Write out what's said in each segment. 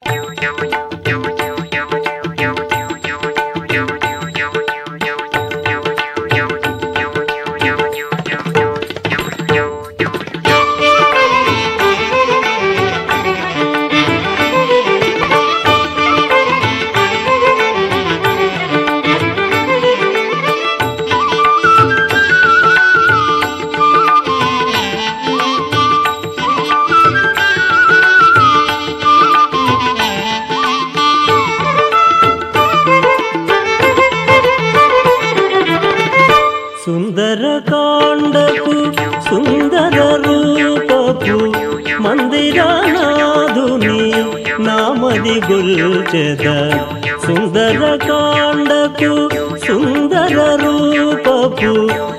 సుందరకాండకు సుందర రూపపు మందిరనాథుని నామది గొల్చెద సుందరకాండకు సుందర రూపపు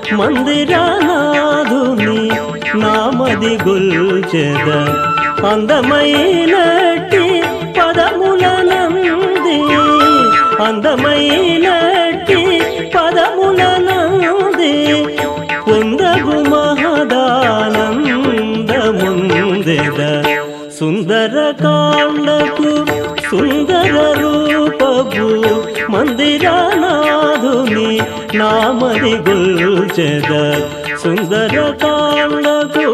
మందిరనాథుని నామది గొల్చెద అందమైనటి పదములనంది అందమైనటి పదములనంది పొందగు మహదానందముందెద సుందర కాండకు సుందర రూపపు మందిరనాథుని నామది గొల్చెద సుందర కాండకు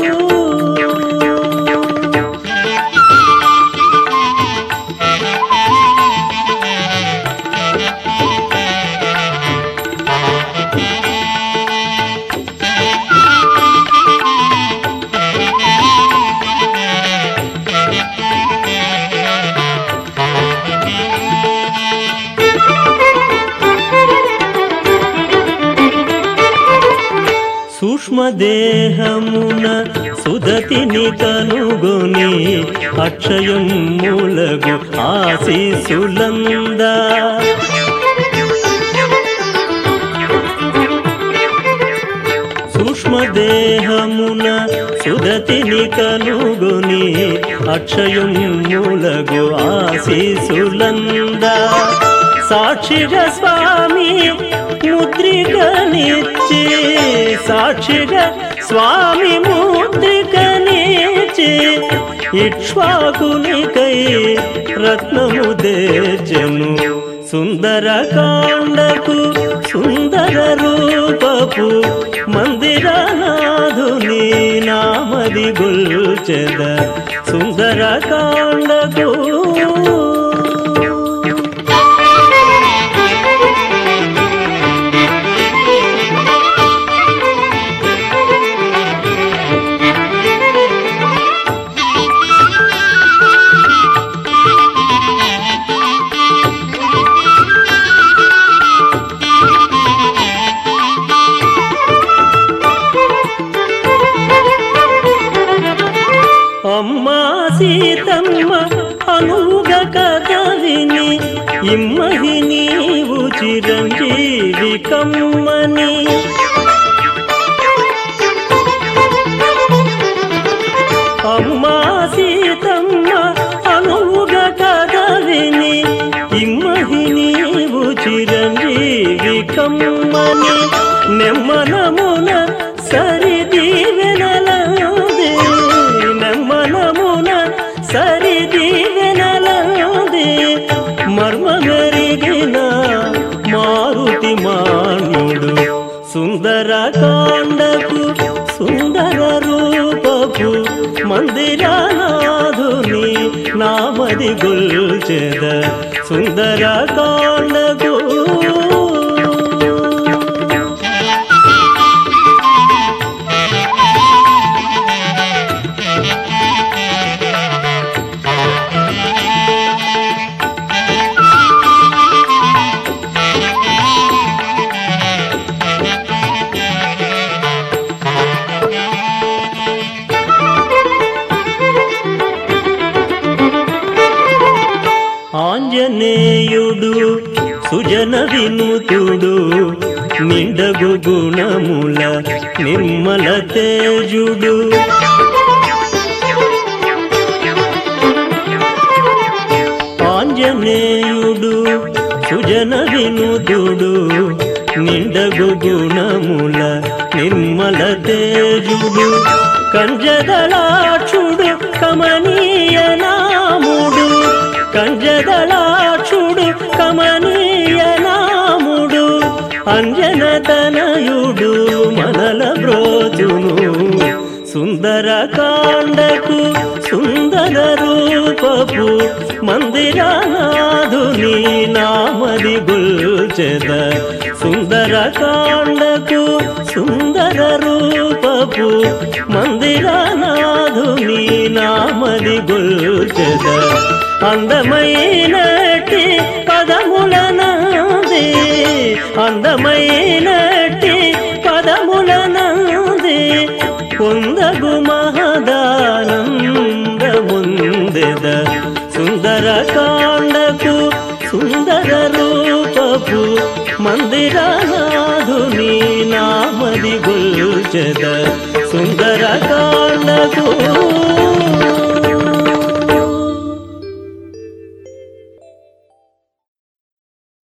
సూక్ష్మదేహమున సుదతిని కనుగొని అక్షయం మూలగు ఆశీసులంద సూక్ష్మదేహమున సుదతిని కనుగొని అక్షయం మూలగు ఆశీసులంద సాక్షిగా స్వామి ముద్రికనిచ్చి సాక్షిగా స్వామి ముద్రికనిచ్చి ఇక్ష్వాకునికై రత్నము దేజను సుందర కాండకు సుందర రూపపు మందిరనాథుని నామది గొల్చెద సుందర కాండకు అమ్మా సీతమ్మ అనుగ కథ విని ఇమ్మహి నీవు చిరంజీవి కమ్మని అమ్మా సీతమ్మ అనుగ కథ విని ఇమ్మహి నీవు చిరంజీవి కమ్మని నెమ్మనమున సరి దీవెనలంది నెమ్మనమున సరి దీవెనలంది మర్మమెరిగిన మారుతి మాన్యుడు సుందర కాండకు సుందర రూపపు మందిరనాథుని నామది గొల్చెద సుందర కాండకు ఆంజనేయుడు సుజన వినుతుడు నిండగు గుణముల నిర్మల తేజుడు ఆంజనేయుడు సుజన వినుతుడు నిండగు గుణముల నిర్మల తేజుడు కంజదళాక్షుడు కమనీయ నాముడు కంజదళాక్షుడు కమనీయ నాముడు అంజనతనయుడు మనల బ్రోచును సుందర కాండకు సుందర రూపపు మందిరనాథుని నామది గుల్చెద సుందర కాండకు సుందర రూపపు మందిరనాథుని నామది గుల్చెద అందమైనటి పదములనంది అందమైనటి పదములనంది పొందగు మహదానందముందెద సుందర కాండకు సుందర రూపపు మందిరనాథుని నామది గుల్చెద సుందర కాండకు